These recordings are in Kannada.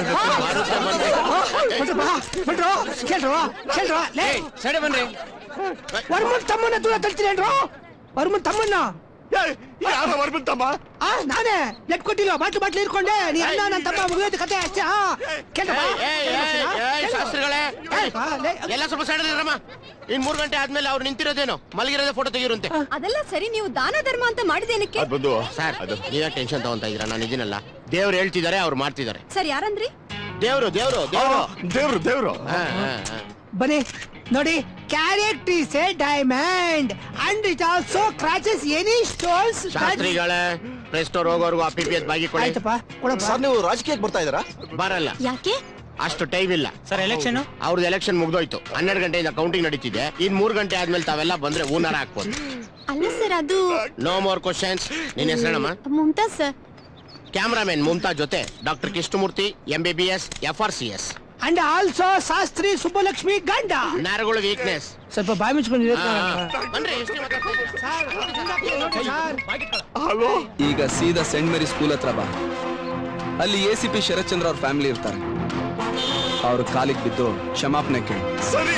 ಬಿಡ್ರು ಕೇಳ್ರು ಕೇಳ್ರು ಲೇ ಸಡೆ ಬನ್ರಿ ವರ್ಮನ್ ತಮ್ಮನ್ನ ದೂರ ತಳ್ತೀರೇನ್ರು ವರ್ಮನ್ ತಮ್ಮನ್ನ ಯಾರ ಬರ್ಬಿಡ್ತಮ್ಮ ಆ ನಾನೇ ನೆಟ್ ಕೊಟ್ಟಿಲ್ಲ ಬಾಟ್ಲು ಬಾಟ್ಲು ಇರ್ಕೊಂಡೆ ನೀ ಅಣ್ಣ ನನ್ನ ತಮ್ಮ ಮುಗಿಯೋದು ಕತೆ ಅಷ್ಟೇ ಆ ಕೇಳ್ರಪ್ಪ ಏಯ್, ಏಯ್, ಏಯ್, ಶಾಸ್ತ್ರಿಗಳೇ ಕೇಳ್ರಪ್ಪ, ಲೇ, ಎಲ್ಲ ಸ್ವಲ್ಪ ಸೈಡ್ ರಮ್ಮ ಇನ್ ಮೂರ್ ಗಂಟೆ ಆದ್ಮೇಲೆ ಅವ್ರು ನಿಂತಿರೋದೇನೋ ಮಲಗಿರೋದೇ ಫೋಟೋ ತೆಗಿರುಂತೆ ಅದೆಲ್ಲ ಸರಿ ನೀವು ದಾನ ಧರ್ಮ ಅಂತ ಮಾಡಿದೇನಕ್ಕೆ ಅದ್ ಬಂದು ಸರ್ ನೀವೇ ಟೆನ್ಷನ್ ತಗೊಂತ ಇದೀರಾ ನಾನು ಇದೀನಲ್ಲ ದೇವ್ರು ಹೇಳ್ತಿದ್ದಾರೆ ಅವ್ರು ಮಾಡ್ತಿದ್ದಾರೆ ಸರ್ ಯಾರಂದ್ರಿ ದೇವ್ರು ದೇವ್ರು ಆ, ದೇವ್ರು ದೇವ್ರು ದೇವ್ರು ಹಾ, ಹಾ, ಹಾ. ಬನ್ನಿ ನೋಡಿ carat is a diamond and it also scratches any stones ಶಾಸ್ತ್ರಿಗಳೇ ಪ್ರೆಸ್ಟೋರ್ ಹೋಗೋರ್ಗು ಆ ಪಿ ಪಿ ಎಸ್ ಬಾಗಿ ಕೊಡಿ ಆಯ್ತಪ್ಪ ಕೊಡಪ್ಪ ಸರ್ ನೀವು ರಾಜಕೀಯಕ್ಕೆ ಬರ್ತಾ ಇದ್ದೀರಾ ಬರಲ್ಲ ಯಾಕೆ ಅಷ್ಟು ಟೈಮ್ ಇಲ್ಲ ಸರ್ ಎಲೆಕ್ಷನ್ ಅವ್ರದ್ದು ಎಲೆಕ್ಷನ್ ಮುಗ್ದೋಯ್ತು ಹನ್ನೆರಡು ಗಂಟೆಯಿಂದ ಕೌಂಟಿಂಗ್ ನಡೀತಿದೆ ಇನ್ ಮೂರ್ ಗಂಟೆ ಆದ್ಮೇಲೆ ತಾವೆಲ್ಲ ಬಂದ್ರೆ ಹೂನಾರ ಹಾಕ್ಬೋದು ಅಲ್ಲ ಸರ್ ಅದು ನೋ ಮೋರ್ ಕ್ವಶನ್ಸ್ ನಿನ್ ಹೆಸರೇನಮ್ಮ ಮುಮ್ತಾಜ್ ಸರ್ ಕ್ಯಾಮ್ರಾಮನ್ ಮುಮ್ತಾ ಜೊತೆ doctor Krishnamurthy M B B S F R C S and also Shastri Subbalakshmi ಗಂಡ ನರಗಳು ವೀಕ್ನೆಸ್ ಸ್ವಲ್ಪ ಬಾಯಿ ಮುಚ್ಕೊಂಡು ಬನ್ರಿ ಎಷ್ಟೇ ಮಾತಾಡ್ತಾ ಹಲೋ ಈಗ ಸೀದಾ ಸೆಂಟ್ ಮೇರಿ ಸ್ಕೂಲ್ ಹತ್ರ ಬಾ ಅಲ್ಲಿ ಎ ಸಿ ಪಿ ಶರತ್ಚಂದ್ರ ಅವ್ರ ಫ್ಯಾಮಿಲಿ ಇರ್ತಾರೆ ಅವ್ರ ಕಾಲಿಗೆ ಬಿದ್ದು ಕ್ಷಮಾಪಣೆ ಕೇಳಿ ಸರಿ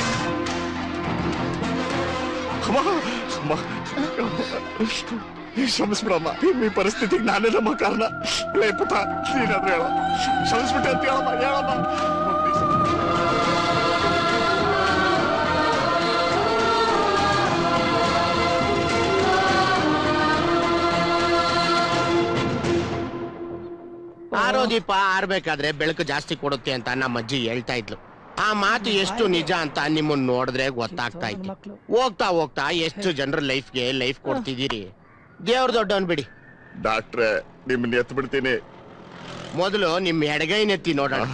ಅಮ್ಮ, ಅಮ್ಮ. ಕ್ಷಮಿಸ್ಬಿಡಮ್ಮ ಈ ಪರಿಸ್ಥಿತಿಗೆ ನಾನೇ ನಮ್ಮ ಕಾರಣ ಲೇ ಪುಟ ನೀನಾದ್ರೂ ಹೇಳ ಕ್ಷಮಿಸ್ಬಿಟ್ಟೆ ಅಂತ ಹೇಳಮ್ಮ ಹೇಳಮ್ಮ ಆರೋ ದೀಪ ಆರ್ಬೇಕಾದ್ರೆ ಬೆಳಕು ಜಾಸ್ತಿ ಕೊಡುತ್ತೆ ಅಂತ ನಮ್ಮ ಅಜ್ಜಿ ಹೇಳ್ತಾ ಇದ್ಲು ಆ ಮಾತು ಎಷ್ಟು ನಿಜ ಅಂತ ನಿಮ್ಮನ್ನ ನೋಡಿದ್ರೆ ಗೊತ್ತಾಗ್ತಾ ಇತ್ತು ಹೋಗ್ತಾ ಹೋಗ್ತಾ ಎಷ್ಟು ಜನರ ಲೈಫ್ಗೆ ಲೈಫ್ ಕೊಡ್ತಿದ್ದೀರಿ ದೇವ್ರ ದೊಡ್ಡವನ್ ಬಿಡಿ ಡಾಕ್ಟ್ರೆ ನಿಮ್ಮನ್ನ ಎತ್ತು ಬಿಡ್ತೀನಿ ಮೊದಲು ನಿಮ್ ಎಡಗೈನೆತ್ತಿ ನೋಡೋಣ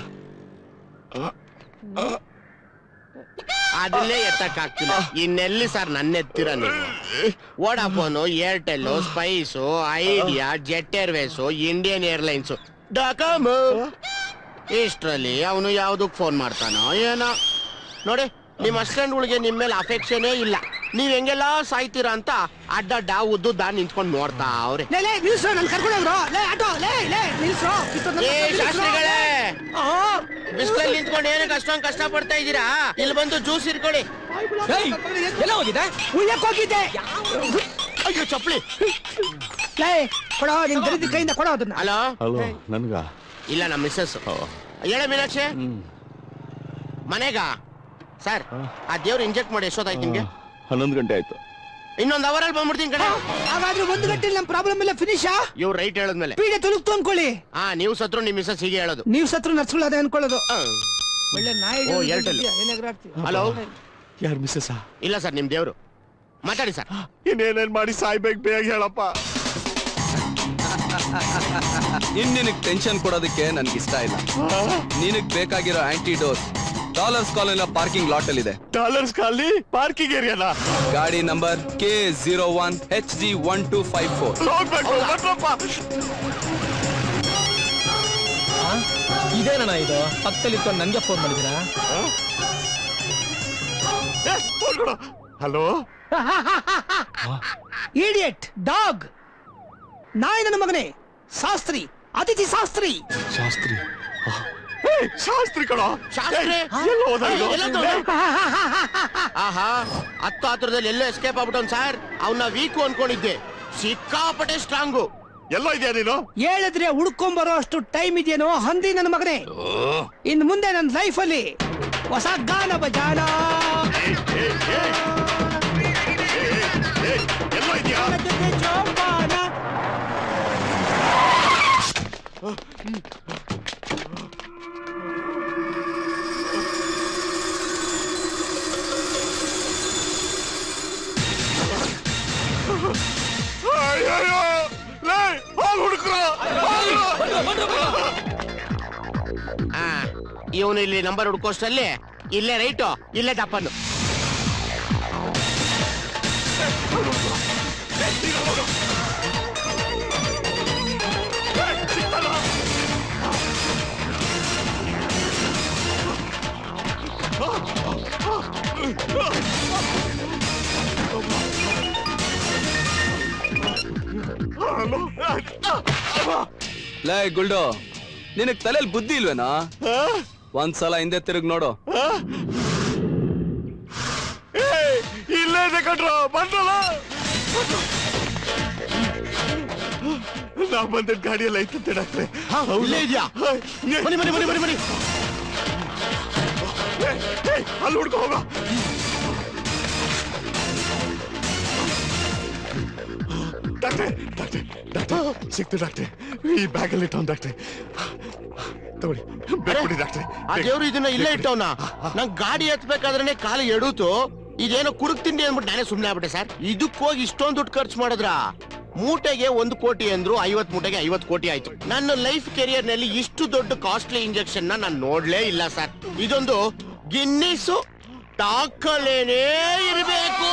ಅದನ್ನೇ ಎತ್ತಕ್ಕಾಗ್ತಿಲ್ಲ ಇನ್ನೆಲ್ಲಿ ಸರ್ ನನ್ನ ಎತ್ತಿರ ನೀವು Vodafone Airtel Spice Idea Jet Airways Indian Airlines ಡಾಕಮ್ ಇಷ್ಟ್ರಲ್ಲಿ ಅವನು ಯಾವ್ದಕ್ ಫೋನ್ ಮಾಡ್ತಾನೋ ಏನೋ ನೋಡಿ ನಿಮ್ ಅಸ್ಟೆಂಡ್ಗಳಿಗೆ ನಿಮ್ ಮೇಲೆ ಅಫೆಕ್ಷನೇ ಇಲ್ಲ ನೀವ್ ಹೆಂಗೆಲ್ಲ ಸಾಯ್ತೀರಾ ಅಂತ ಅಡ್ಡಡ್ಡ ಉದ್ದುದ್ದ ನಿಂತ್ಕೊಂಡು ನೋಡ್ತಾ ಅವ್ರೆ ಲೇ ಲೇ ನಿಲ್ಸ್ರೋ ನನ್ ಕರ್ಕೊಂಡೋಗ್ರು ಲೇ ಆಟೋ ಲೇ ಲೇ ನಿಲ್ಸ್ರೋ ಏ ಶಾಸ್ತ್ರಿಗಳೇ ಬಿಸ್ಲಲ್ಲಿ ನಿಂತ್ಕೊಂಡು ಏನಕ್ಕೆ ಅಷ್ಟೊಂದು ಕಷ್ಟ ಪಡ್ತಾ ಇದ್ದೀರಾ ಇಲ್ಲಿ ಬಂದು ಜ್ಯೂಸ್ ಇರ್ಕೊಳ್ಳಿ ಎಲ್ಲ ಹೋಗಿದೆ ಉಯ್ಯಕ್ ಹೋಗಿದ್ದೆ ಅಯ್ಯೋ ಚಪ್ಲಿ ಲೇ ಕೊಡೋ ನಿನ್ ದರಿದ್ರ ಕೈಯಿಂದ ಕೊಡೋ ಅದನ್ನ ಹಲೋ ಹಲೋ ನನ್ಗ ಇಲ್ಲ ನಮ್ಮ ಮಿಸ್ಸಸ್ ಹೇಳ ಮೀನಾಕ್ಷಿ ಮನೆಗ ಸರ್ ಆ ದೇವ್ರು ಇಂಜೆಕ್ಟ್ ಮಾಡಿ ಎಷ್ಟೊತ್ತಾಯ್ತು ನಿಮ್ಗೆ ಹನ್ನೊಂದು ಗಂಟೆ ಆಯ್ತು ಇನ್ನೊಂದ್ ಅವರಲ್ಲಿ ಬಂದ್ಬಿಡ್ತೀನಿ ಕಡೆ ಹಾಗಾದ್ರೆ ಒಂದು ಗಂಟೆಲಿ ನಮ್ ಪ್ರಾಬ್ಲಮ್ ಎಲ್ಲ ಫಿನಿಶಾ ಇವ್ರು ರೈಟ್ ಹೇಳದ್ಮೇಲೆ ಪೀಡೆ ತೊಲಗ್ತು ಅನ್ಕೊಳ್ಳಿ ಹಾ ನೀವು ಸತ್ರು ನಿಮ್ ಮಿಸ್ಸಸ್ ಹೀಗೆ ಹೇಳೋದು ನೀವ್ ಸತ್ರು ನರ್ಸ್ಗಳು ಅದೇ ಅನ್ಕೊಳ್ಳೋದು ಒಳ್ಳೆ ನಾಯಿ ಓ, Airtel. ಹಲೋ ಯಾರು ಮಿಸ್ಸಸ್ ಇಲ್ಲ ಸರ್ ನಿಮ್ ದೇವ್ರು ಮಾತಾಡಿ ಸರ್ ಇನ್ನೇನೇನ್ ಮಾಡಿ ಸಾಯ್ಬೇಕು ಬೇಗ ಹೇಳಪ್ಪ ಇನ್ ನಿನಗ್ ಟೆನ್ಷನ್ ಕೊಡೋದಕ್ಕೆ ನನ್ಗೆ ಇಷ್ಟ ಇಲ್ಲ ನಿನಗ್ ಬೇಕಾಗಿರೋ antidotes Dollars Colony parking lot ಅಲ್ಲಿ ಇದೆ ಡಾಲರ್ಸ್ ಖಾಲಿ ಪಾರ್ಕಿಂಗ್ ಏರಿಯಾನ ಗಾಡಿ number K zero one H G one two five four ಹೋಗ್ಬೇಕು ಹೊರ್ಟ್ರಪ್ಪ. ಇದೇನಣ್ಣ ಇದು ಪಕ್ಕದಲ್ಲಿ ಇಟ್ಕೊಂಡು ನನ್ಗೆ ಫೋನ್ ಮಾಡಿದ್ದೀರಾ ಏ, ಫೋನ್ ಕೊಡು. ಹಲೋ ಇಡಿಯಟ್ ಡಾಗ್ ನಾಯಿ ನನ್ನ ಮಗನೇ ಶಾಸ್ತ್ರಿ ಅತಿಥಿ ಶಾಸ್ತ್ರಿ ಶಾಸ್ತ್ರಿ ಏ, ಶಾಸ್ತ್ರಿ ಕಣ ಶಾಸ್ತ್ರಿ? ಎಲ್ಲ ಹೋದ ಇದು? ಎಲ್ಲೋದ ಅವ್ನು? ಆಹಾ ಹತ್ತು ಹತ್ರದಲ್ಲಿ ಎಲ್ಲೋ ಎಸ್ಕೇಪ್ ಆಗ್ಬಿಟ್ಟವ್ ಸರ್ ಅವನ್ನ ವೀಕು ಅನ್ಕೊಂಡಿದ್ದೆ ಸಿಕ್ಕಾಪಟ್ಟೆ ಸ್ಟ್ರಾಂಗು ಎಲ್ಲೋ ಇದೆಯಾ ನೀನು ಹೇಳಿದ್ರೆ ಹುಡ್ಕೊಂಬರೋ ಅಷ್ಟು ಟೈಮ್ ಇದೆಯೇನೋ ಹಂದಿ ನನ್ನ ಮಗನೇ ಇನ್ ಮುಂದೆ ನನ್ನ ಲೈಫ್ ಅಲ್ಲಿ ಹೊಸ ಗಾನ ಬಜಾನ ಏ, ಏ, ಏ. ಏ, ಏ, ಎಲ್ಲೋ ಇದೆಯಾ ಜೊತೆ ಜೋಪಾನ. ಅಯ್ಯಯ್ಯೋ ಲೇ ಹೋಗ್ ಹುಡುಕ್ರು ಆ ಇವನು ಇಲ್ಲಿ ನಂಬರ್ ಹುಡ್ಕೋಷ್ಟರಲ್ಲಿ ಇಲ್ಲೇ ರೈಟು ಇಲ್ಲೇ ದಪ್ಪನು ಲೇ ಗುಲ್ಡು ನಿನಗ್ ತಲೆಯಲ್ಲಿ ಬುದ್ಧಿ ಇಲ್ವೇನೋ ಆ? ಒಂದ್ಸಲ ಹಿಂದೆ ತಿರುಗ್ ನೋಡು ಆ? ಏಯ್, ಇಲ್ಲೇ ಇದೆ ಕಣ್ರೋ ಬಂದ್ರಲ್ಲ ನಾ ಬಂದಿದ್ದ ಗಾಡಿಯಲ್ಲಿ ಐತಂತೆ ಡಾಕ್ಟ್ರೆ ಇಲ್ಲೇ ಇದ್ಯಾ ಬನ್ನಿ ಬನ್ನಿ ಬನ್ನಿ ಬನ್ನಿ ಬನ್ನಿ ಏಯ್, ಏಯ್, ಅಲ್ಲಿ ಹುಡ್ಕೊ ಹೋಗ ಡಾಕ್ಟ್ರೆ ಡಾಕ್ಟ್ರೆ ಡಾಕ್ಟ್ರೆ ಸಿಕ್ತು ಡಾಕ್ಟ್ರೆ ಈ ಬ್ಯಾಗಲ್ಲಿ ಇಟ್ಟವ್ ಡಾಕ್ಟ್ರೆ ತಗೊಳ್ಳಿ ಬೇಕ್ಬಿಡಿ ಡಾಕ್ಟ್ರೆ ಆ ದೇವ್ರು ಇದನ್ನ ಇಲ್ಲೇ ಇಟ್ಟವ್ನ ನಂಗ್ ಗಾಡಿ ಎತ್ಬೇಕಾದ್ರೆ ಕಾಲು ಎಡುತ್ತು ಇದೇನೋ ಕುರುಕ್ ತಿಂಡಿ ಅಂದ್ಬಿಟ್ಟು ನಾನೇ ಸುಮ್ನೆ ಆಗ್ಬಿಟ್ಟೆ ಸರ್ ಇದಕ್ಕೋಗಿ ಇಷ್ಟೊಂದು ದುಡ್ಡು ಖರ್ಚು ಮಾಡಿದ್ರ ಮೂಟೆಗೆ ಒಂದು ಕೋಟಿ ಅಂದ್ರು ಐವತ್ ಮೂಟೆಗೆ ಐವತ್ ಕೋಟಿ ಆಯ್ತು ನನ್ನ ಲೈಫ್ ಕೆರಿಯರ್ ನಲ್ಲಿ ಇಷ್ಟು ದೊಡ್ಡ ಕಾಸ್ಟ್ಲಿ ಇಂಜೆಕ್ಷನ್ ನ ನಾನು ನೋಡ್ಲೇ ಇಲ್ಲ ಸರ್ ಇದೊಂದು ಗಿನ್ನಿಸು ದಾಖಲೆನೇ ಇರಬೇಕು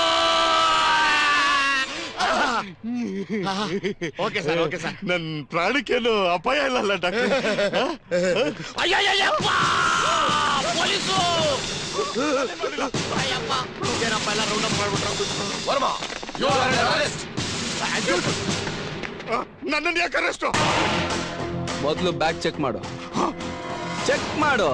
ಓಕೆ ಸರ್ ಓಕೆ ಸರ್ ನನ್ ಪ್ರಾಣಕ್ಕೇನು ಅಪಾಯ ಇಲ್ಲಲ್ಲ ಡಾಕ್ಟ್ರೆ ಅಯ್ಯಯ್ಯಪ್ಪ ಪೊಲೀಸು ಅಯ್ಯಪ್ಪ ಏನಪ್ಪ ಎಲ್ಲ ರೌಂಡ್ ಅಪ್ ಮಾಡ್ಬಿಟ್ರು ನನ್ನನ್ನು ಯಾಕೆ ಅರೆಸ್ಟು ಮೊದ್ಲು ಬ್ಯಾಗ್ ಚೆಕ್ ಮಾಡು ಚೆಕ್ ಮಾಡು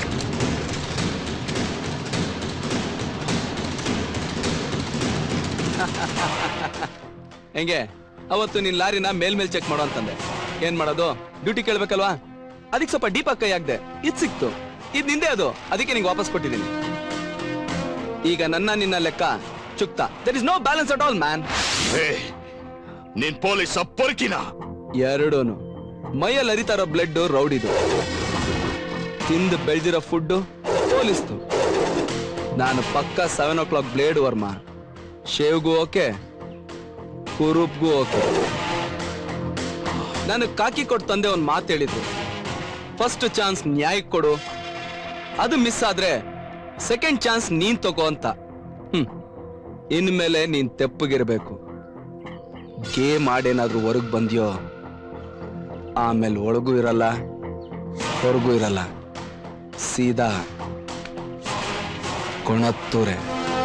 ಹೆಂಗೆ ಅವತ್ತು ನಿನ್ ಲಾರಿನ ಮೇಲ್ಮೇಲ್ ಚೆಕ್ ಮಾಡು ಅಂತಂದೆ ಏನ್ ಮಾಡೋದು ಡ್ಯೂಟಿ ಕೇಳ್ಬೇಕಲ್ವಾ ಅದಕ್ಕೆ ಸ್ವಲ್ಪ ಡೀಪ್ ಆಗಿ ಕೈ ಹಾಕ್ದೆ ಇದ್ ಸಿಕ್ತು ಇದ್ ನಿಂದೆ ಅದು ಅದಕ್ಕೆ ನಿಂಗೆ ವಾಪಸ್ ಕೊಟ್ಟಿದ್ದೀನಿ ಈಗ ನನ್ನ ನಿನ್ನ ಲೆಕ್ಕ ಚುಕ್ತ there is no balance at all man ನೀನ್ ಪೊಲೀಸ್ ಪೊರ್ಕಿನ ಎರಡೂನು ಮೈಯಲ್ಲಿ ಹರಿತಾ ಇರೋ ಬ್ಲಡ್ ರೌಡಿದು ತಿಂದು ಬೆಳೆದಿರೋ ಫುಡ್ ಪೊಲೀಸ್ದು ನಾನು ಪಕ್ಕ ಸೆವೆನ್ ಓ ಕ್ಲಾಕ್ ಬ್ಲೇಡ್ ವರ್ಮ ಶೇವ್ಗೂ ಓಕೆ ಕುರುಬ್ಗೂ ಓಕೆ ನಾನು ಕಾಕಿ ಕೊಟ್ಟು ತಂದೆ ಒಂದು ಮಾತು ಹೇಳಿದ್ರು ಫಸ್ಟ್ ಚಾನ್ಸ್ ನ್ಯಾಯಕ್ಕೆ ಕೊಡು ಅದು ಮಿಸ್ ಆದ್ರೆ ಸೆಕೆಂಡ್ ಚಾನ್ಸ್ ನೀನ್ ತಗೋ ಅಂತ ಹ್ಮ್ ಇನ್ಮೇಲೆ ನೀನ್ ತೆಪ್ಪಗಿರ್ಬೇಕು ಗೇಮ್ ಆಡೇನಾದ್ರೂ ಹೊರಗ್ ಬಂದ್ಯೋ ಆಮೇಲೆ ಒಳಗೂ ಇರಲ್ಲ ಹೊರಗೂ ಇರಲ್ಲ ಸೀದಾ ಕೊಣತ್ತೂರೆ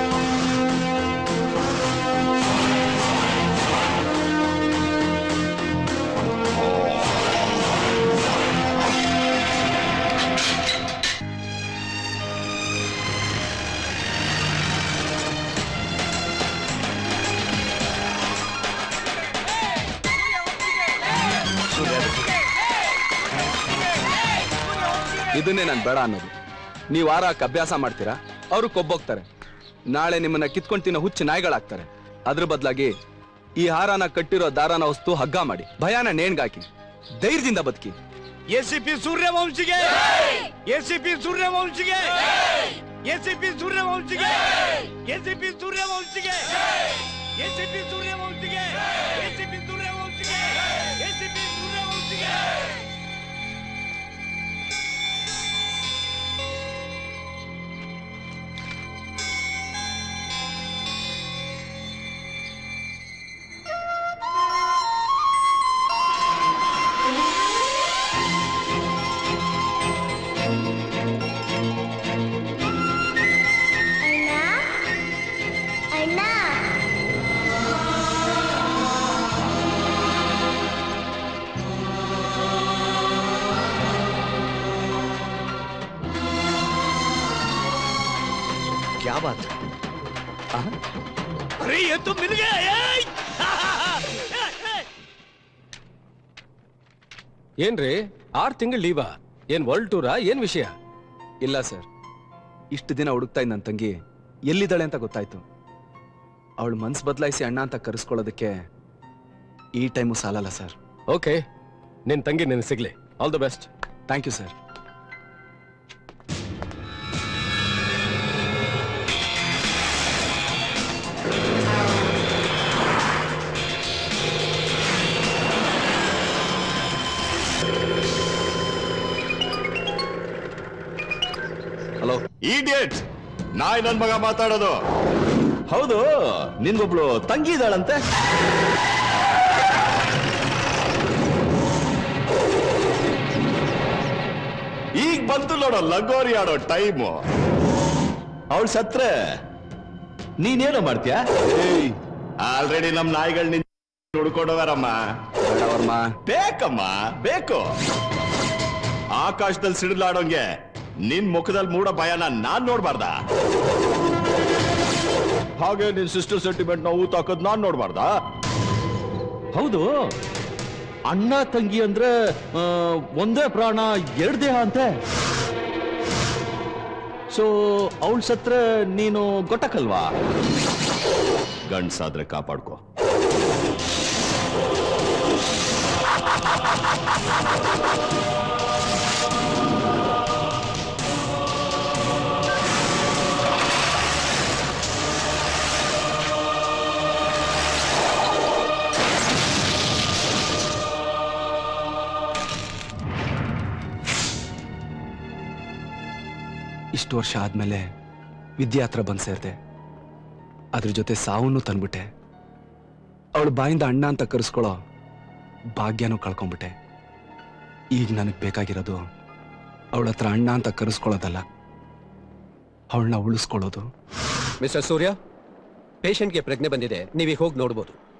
ಇದನ್ನೇ ನಾನು ಬೇಡ ಅನ್ನೋದು ನೀವು ಆರಾಕ್ ಅಭ್ಯಾಸ ಮಾಡ್ತೀರಾ ಅವರು ಕೊಬ್ಬೋಗ್ತಾರೆ ನಾಳೆ ನಿಮ್ಮನ್ನ ಕಿತ್ಕೊಂಡ್ ತಿನ್ನೋ ಹುಚ್ಚು ನಾಯಿಗಳಾಗ್ತಾರೆ ಅದ್ರ ಬದಲಾಗಿ ಈ ಹಾರನ ಕಟ್ಟಿರೋ ದಾರಾನ ವಸ್ತು ಹಗ್ಗ ಮಾಡಿ ಭಯಾನ ನೇಣ್ಗಾಕಿ ಧೈರ್ಯದಿಂದ ಬದುಕಿ ಎಸಿಪಿ ಸೂರ್ಯವಂಶಿಗೆ ಎಸಿಪಿ ಸೂರ್ಯವಂಶಿಗೆ ಎಸಿಪಿ ಸೂರ್ಯವಂಶಿಗೆ ಎಸಿಪಿ ಸೂರ್ಯವಂಶಿಗೆ ಎಸಿಪಿ ಸೂರ್ಯವಂಶಿಗೆ ಎಸಿಪಿ ಸೂರ್ಯವಂಶಿಗೆ ಎಸಿಪಿ ಸೂರ್ಯವಂಶಿಗೆ क्या बात अरे ये तो मिल गया ಏಯ್! ಏನ್ರಿ ಆರ್ ತಿಂಗಳು ಲೀವಾ ಏನ್ ವರ್ಲ್ಡ್ ಟೂರಾ ಏನ್ ವಿಷಯ ಇಲ್ಲ ಸರ್ ಇಷ್ಟು ದಿನ ಹುಡುಕ್ತಾ ಇದ್ದ ನನ್ನ ತಂಗಿ ಎಲ್ಲಿದ್ದಾಳೆ ಅಂತ ಗೊತ್ತಾಯ್ತು ಅವಳು ಮನ್ಸು ಬದಲಾಯಿಸಿ ಅಣ್ಣ ಅಂತ ಕರೆಸ್ಕೊಳ್ಳೋದಕ್ಕೆ ಈ ಟೈಮು ಸಾಲಲ್ಲ ಸರ್ ಓಕೆ ನಿನ್ ತಂಗಿ ನಿನ್ ಸಿಗ್ಲಿ all the best thank you sir hello idiot ನಾಯಿ ನನ್ ಮಗ ಮಾತಾಡೋದು ಹೌದು ನಿನ್ಗೊಬ್ಳು ತಂಗಿ ಇದ್ದಾಳಂತೆ ಈಗ ಬಂತು ನೋಡೋ ಲಗೋರಿ ಆಡೋ ಟೈಮು ಅವಳು ಸತ್ರೆ ನೀನೇನೋ ಮಾಡ್ತೀಯಾ ಆಲ್ರೆಡಿ ನಮ್ ನಾಯಿಗಳು ನಿನ್ ಹುಡ್ಕೊಂಡವರಮ್ಮ ಬೇಡ ವರ್ಮ ಬೇಕಮ್ಮ ಬೇಕು ಆಕಾಶದಲ್ಲಿ ಸಿಡಿಲಾಡೋಂಗೆ ನಿನ್ ಮುಖದಲ್ಲಿ ಮೂಡ ಭಯನ ನಾನ್ ನೋಡ್ಬಾರ್ದ ಹಾಗೆ ನಿನ್ ಸಿಸ್ಟರ್ ಸೆಂಟಿಮೆಂಟ್ ನ ಊತ ಹಾಕೋದ್ ನಾನ್ ನೋಡ್ಬಾರ್ದ ಹೌದು ಅಣ್ಣ ತಂಗಿ ಅಂದ್ರೆ ಆ, ಒಂದೇ ಪ್ರಾಣ ಎರಡ್ ದೇಹ ಅಂತೆ ಸೊ ಅವಳು ಸತ್ರೆ ನೀನು ಗೊಟ್ಟಕಲ್ವಾ ಗಂಡ್ಸಾದ್ರೆ ಕಾಪಾಡ್ಕೋ ಇಷ್ಟು ವರ್ಷ ಆದ್ಮೇಲೆ ವಿದ್ಯೆ ಹತ್ರ ಬಂದ್ ಸೇರ್ದೆ ಅದ್ರ ಜೊತೆ ಸಾವನ್ನು ತಂದ್ಬಿಟ್ಟೆ ಅವಳು ಬಾಯಿಂದ ಅಣ್ಣ ಅಂತ ಕರೆಸ್ಕೊಳ್ಳೋ ಭಾಗ್ಯನೂ ಕಳ್ಕೊಂಡ್ಬಿಟ್ಟೆ ಈಗ ನನಗೆ ಬೇಕಾಗಿರೋದು ಅವಳ ಹತ್ರ ಅಣ್ಣ ಅಂತ ಕರೆಸ್ಕೊಳ್ಳೋದಲ್ಲ ಅವಳನ್ನ ಉಳಿಸ್ಕೊಳ್ಳೋದು ಮಿಸ್ಟರ್ ಸೂರ್ಯ ಪೇಷಂಟ್ಗೆ ಪ್ರಜ್ಞೆ ಬಂದಿದೆ ನೀವೀಗ ಹೋಗಿ ನೋಡ್ಬೋದು